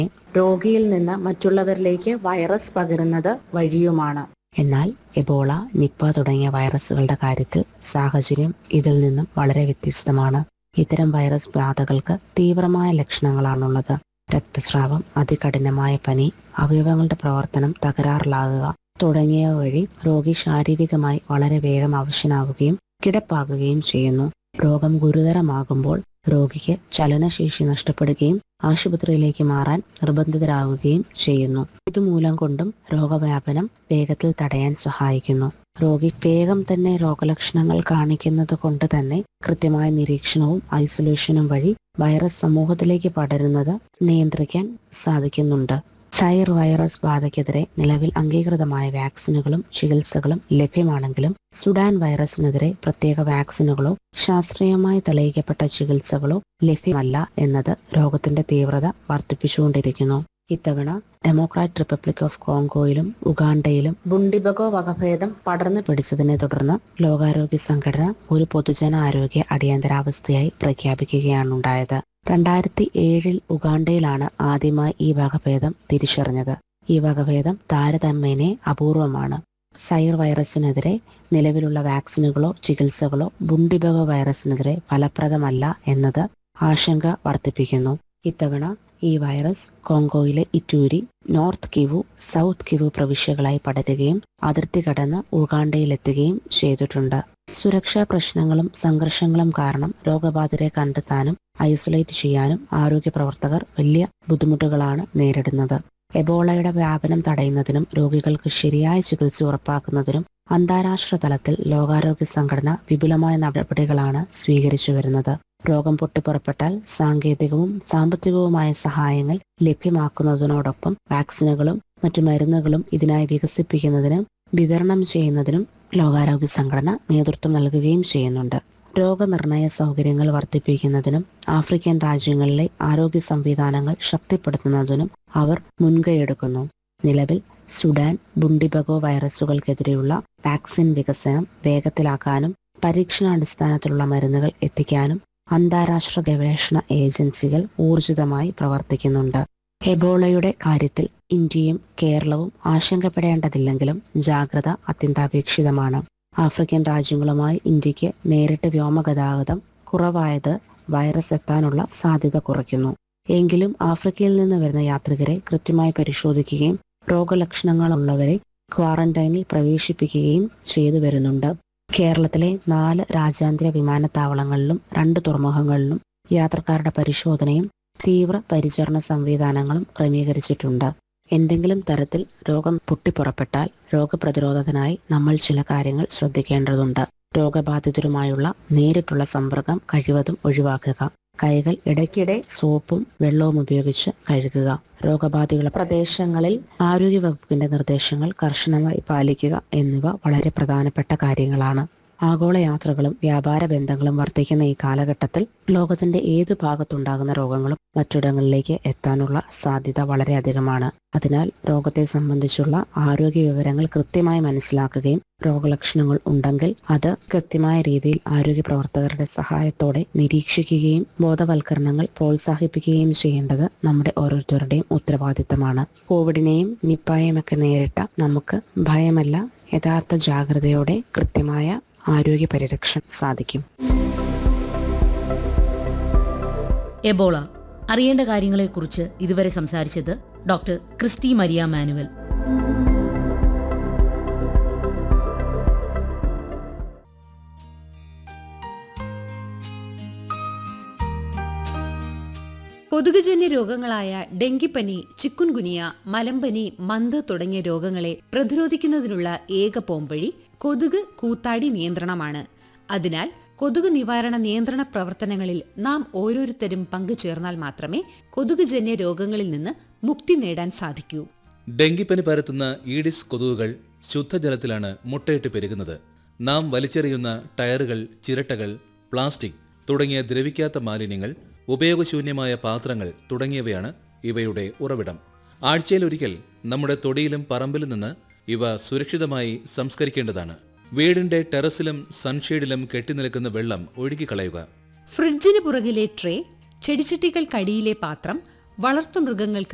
രോഗിയിൽ നിന്ന് മറ്റുള്ളവരിലേക്ക് വൈറസ് പകരുന്നത് വഴിയുമാണ് എന്നാൽ എബോള നിപ്പ തുടങ്ങിയ വൈറസുകളുടെ കാര്യത്തിൽ സാഹചര്യം ഇതിൽ നിന്നും വളരെ വ്യത്യസ്തമാണ് ഇത്തരം വൈറസ് ബാധകൾക്ക് തീവ്രമായ ലക്ഷണങ്ങളാണുള്ളത് രക്തസ്രാവം അതികഠിനമായ പനി അവയവങ്ങളുടെ പ്രവർത്തനം തകരാറിലാകുക തുടങ്ങിയവ വഴി രോഗി ശാരീരികമായി വളരെ വേഗം അവശനാവുകയും കിടപ്പാകുകയും ചെയ്യുന്നു രോഗം ഗുരുതരമാകുമ്പോൾ രോഗിക്ക് ചലനശേഷി നഷ്ടപ്പെടുകയും ആശുപത്രിയിലേക്ക് മാറാൻ നിർബന്ധിതരാകുകയും ചെയ്യുന്നു ഇതുമൂലം കൊണ്ടും രോഗവ്യാപനം വേഗത്തിൽ തടയാൻ സഹായിക്കുന്നു രോഗി വേഗം തന്നെ രോഗലക്ഷണങ്ങൾ കാണിക്കുന്നത് കൊണ്ട് തന്നെ കൃത്യമായ നിരീക്ഷണവും ഐസൊലേഷനും വഴി വൈറസ് സമൂഹത്തിലേക്ക് പടരുന്നത് നിയന്ത്രിക്കാൻ സാധിക്കുന്നുണ്ട് സൈർ വൈറസ് ബാധയ്ക്കെതിരെ നിലവിൽ അംഗീകൃതമായ വാക്സിനുകളും ചികിത്സകളും ലഭ്യമാണെങ്കിലും സുഡാൻ വൈറസിനെതിരെ പ്രത്യേക വാക്സിനുകളോ ശാസ്ത്രീയമായി തെളിയിക്കപ്പെട്ട ചികിത്സകളോ ലഭ്യമല്ല എന്നത് രോഗത്തിന്റെ തീവ്രത വർദ്ധിപ്പിച്ചുകൊണ്ടിരിക്കുന്നു ഇത്തവണ ഡെമോക്രാറ്റ് റിപ്പബ്ലിക് ഓഫ് കോങ്കോയിലും ഉഗാണ്ടയിലും ബുണ്ടിബഗോ വകഭേദം പടർന്നു പിടിച്ചതിനെ തുടർന്ന് ലോകാരോഗ്യ സംഘടന ഒരു പൊതുജനാരോഗ്യ അടിയന്തരാവസ്ഥയായി പ്രഖ്യാപിക്കുകയാണുണ്ടായത് രണ്ടായിരത്തി ഏഴിൽ ഉഗാണ്ടയിലാണ് ആദ്യമായി ഈ വകഭേദം തിരിച്ചറിഞ്ഞത് ഈ വകഭേദം താരതമ്യേനെ അപൂർവമാണ് സൈർ വൈറസിനെതിരെ നിലവിലുള്ള വാക്സിനുകളോ ചികിത്സകളോ ബുണ്ടിബഗ വൈറസിനെതിരെ ഫലപ്രദമല്ല എന്നത് ആശങ്ക വർദ്ധിപ്പിക്കുന്നു ഇത്തവണ ഈ വൈറസ് കോങ്കോയിലെ Ituri north Kivu south Kivu പ്രവിശ്യകളായി പടരുകയും അതിർത്തി കടന്ന് ഉഗാണ്ടയിലെത്തുകയും ചെയ്തിട്ടുണ്ട് സുരക്ഷാ പ്രശ്നങ്ങളും സംഘർഷങ്ങളും കാരണം രോഗബാധിതരെ കണ്ടെത്താനും ഐസൊലേറ്റ് ചെയ്യാനും ആരോഗ്യ പ്രവർത്തകർ വലിയ ബുദ്ധിമുട്ടുകളാണ് നേരിടുന്നത് എബോളയുടെ വ്യാപനം തടയുന്നതിനും രോഗികൾക്ക് ശരിയായ ചികിത്സ ഉറപ്പാക്കുന്നതിനും അന്താരാഷ്ട്ര തലത്തിൽ ലോകാരോഗ്യ സംഘടന വിപുലമായ നടപടികളാണ് സ്വീകരിച്ചു വരുന്നത് രോഗം പൊട്ടിപ്പുറപ്പെട്ടാൽ സാങ്കേതികവും സാമ്പത്തികവുമായ സഹായങ്ങൾ ലഭ്യമാക്കുന്നതിനോടൊപ്പം വാക്സിനുകളും മറ്റു മരുന്നുകളും ഇതിനായി വികസിപ്പിക്കുന്നതിനും വിതരണം ചെയ്യുന്നതിനും ലോകാരോഗ്യ സംഘടന നേതൃത്വം നൽകുകയും ചെയ്യുന്നുണ്ട് രോഗനിർണയ സൗകര്യങ്ങൾ വർദ്ധിപ്പിക്കുന്നതിനും ആഫ്രിക്കൻ രാജ്യങ്ങളിലെ ആരോഗ്യ സംവിധാനങ്ങൾ ശക്തിപ്പെടുത്തുന്നതിനും അവർ മുൻകൈയെടുക്കുന്നു നിലവിൽ സുഡാൻ ബുണ്ടിബഗോ വൈറസുകൾക്കെതിരെയുള്ള വാക്സിൻ വികസനം വേഗത്തിലാക്കാനും പരീക്ഷണാടിസ്ഥാനത്തിലുള്ള മരുന്നുകൾ എത്തിക്കാനും അന്താരാഷ്ട്ര ഗവേഷണ ഏജൻസികൾ ഊർജിതമായി പ്രവർത്തിക്കുന്നുണ്ട് എബോളയുടെ കാര്യത്തിൽ ഇന്ത്യയും കേരളവും ആശങ്കപ്പെടേണ്ടതില്ലെങ്കിലും ജാഗ്രത അത്യന്താപേക്ഷിതമാണ് ആഫ്രിക്കൻ രാജ്യങ്ങളുമായി ഇന്ത്യക്ക് നേരിട്ട് വ്യോമഗതാഗതം കുറവായത് വൈറസ് എത്താനുള്ള സാധ്യത കുറയ്ക്കുന്നു എങ്കിലും ആഫ്രിക്കയിൽ നിന്ന് വരുന്ന യാത്രികരെ കൃത്യമായി പരിശോധിക്കുകയും രോഗലക്ഷണങ്ങളുള്ളവരെ ക്വാറന്റൈനിൽ പ്രവേശിപ്പിക്കുകയും ചെയ്തു വരുന്നുണ്ട് കേരളത്തിലെ നാല് രാജ്യാന്തര വിമാനത്താവളങ്ങളിലും രണ്ട് തുറമുഖങ്ങളിലും യാത്രക്കാരുടെ പരിശോധനയും തീവ്ര പരിചരണ സംവിധാനങ്ങളും ക്രമീകരിച്ചിട്ടുണ്ട് എന്തെങ്കിലും തരത്തിൽ രോഗം പൊട്ടിപ്പുറപ്പെട്ടാൽ രോഗപ്രതിരോധത്തിനായി നമ്മൾ ചില കാര്യങ്ങൾ ശ്രദ്ധിക്കേണ്ടതുണ്ട് രോഗബാധിതരുമായുള്ള നേരിട്ടുള്ള സമ്പർക്കം കഴിവതും ഒഴിവാക്കുക കൈകൾ ഇടയ്ക്കിടെ സോപ്പും വെള്ളവും ഉപയോഗിച്ച് കഴുകുക രോഗബാധയുള്ള പ്രദേശങ്ങളിൽ ആരോഗ്യവകുപ്പിന്റെ നിർദ്ദേശങ്ങൾ കർശനമായി പാലിക്കുക എന്നിവ വളരെ പ്രധാനപ്പെട്ട കാര്യങ്ങളാണ് ആഗോള യാത്രകളും വ്യാപാര ബന്ധങ്ങളും വർദ്ധിക്കുന്ന ഈ കാലഘട്ടത്തിൽ ലോകത്തിന്റെ ഏതു ഭാഗത്തുണ്ടാകുന്ന രോഗങ്ങളും മറ്റിടങ്ങളിലേക്ക് എത്താനുള്ള സാധ്യത വളരെയധികമാണ് അതിനാൽ രോഗത്തെ സംബന്ധിച്ചുള്ള ആരോഗ്യ വിവരങ്ങൾ കൃത്യമായി മനസ്സിലാക്കുകയും രോഗലക്ഷണങ്ങൾ ഉണ്ടെങ്കിൽ അത് കൃത്യമായ രീതിയിൽ ആരോഗ്യ പ്രവർത്തകരുടെ സഹായത്തോടെ നിരീക്ഷിക്കുകയും ബോധവൽക്കരണങ്ങൾ പ്രോത്സാഹിപ്പിക്കുകയും ചെയ്യേണ്ടത് നമ്മുടെ ഓരോരുത്തരുടെയും ഉത്തരവാദിത്തമാണ് കോവിഡിനെയും നിപ്പായെയും ഒക്കെ നേരിട്ട നമുക്ക് ഭയമല്ല യഥാർത്ഥ ജാഗ്രതയോടെ കൃത്യമായ ആരോഗ്യ പരിരക്ഷ സാധിക്കും എബോള അറിയേണ്ട കാര്യങ്ങളെക്കുറിച്ച് ഇതുവരെ സംസാരിച്ചത് ഡോക്ടർ ക്രിസ്റ്റി മരിയ മാനുവൽ കൊതുകുജന്യ രോഗങ്ങളായ ഡെങ്കിപ്പനി ചിക്കുൻഗുനിയ മലമ്പനി മന്ത് തുടങ്ങിയ രോഗങ്ങളെ പ്രതിരോധിക്കുന്നതിനുള്ള ഏക പോംവഴി കൊതുക് കൂത്താടി നിയന്ത്രണമാണ് അതിനാൽ കൊതുക് നിവാരണ നിയന്ത്രണ പ്രവർത്തനങ്ങളിൽ നാം ഓരോരുത്തരും പങ്കുചേർന്നാൽ മാത്രമേ കൊതുകുജന്യ രോഗങ്ങളിൽ നിന്ന് മുക്തി നേടാൻ സാധിക്കൂ ഡെങ്കിപ്പനി പരത്തുന്ന ഈഡിസ് കൊതുകുകൾ ശുദ്ധജലത്തിലാണ് മുട്ടയിട്ട് പെരുകുന്നത് നാം വലിച്ചെറിയുന്ന ടയറുകൾ ചിരട്ടകൾ പ്ലാസ്റ്റിക് തുടങ്ങിയ ദ്രവിക്കാത്ത മാലിന്യങ്ങൾ ഉപയോഗശൂന്യമായ പാത്രങ്ങൾ തുടങ്ങിയവയാണ് ഇവയുടെ ഉറവിടം ആഴ്ചയിലൊരിക്കൽ നമ്മുടെ തൊടിയിലും പറമ്പിലും നിന്ന് ഇവ സുരക്ഷിതമായി സംസ്കരിക്കേണ്ടതാണ് വീടിന്റെ ടെറസിലും സൺഷെയ്ഡിലും കെട്ടിനിൽക്കുന്ന വെള്ളം ഒഴുകിക്കളയുക ഫ്രിഡ്ജിന് പുറകിലെ ട്രേ ചെടിച്ചട്ടികൾക്കടിയിലെ പാത്രം വളർത്തുമൃഗങ്ങൾക്ക്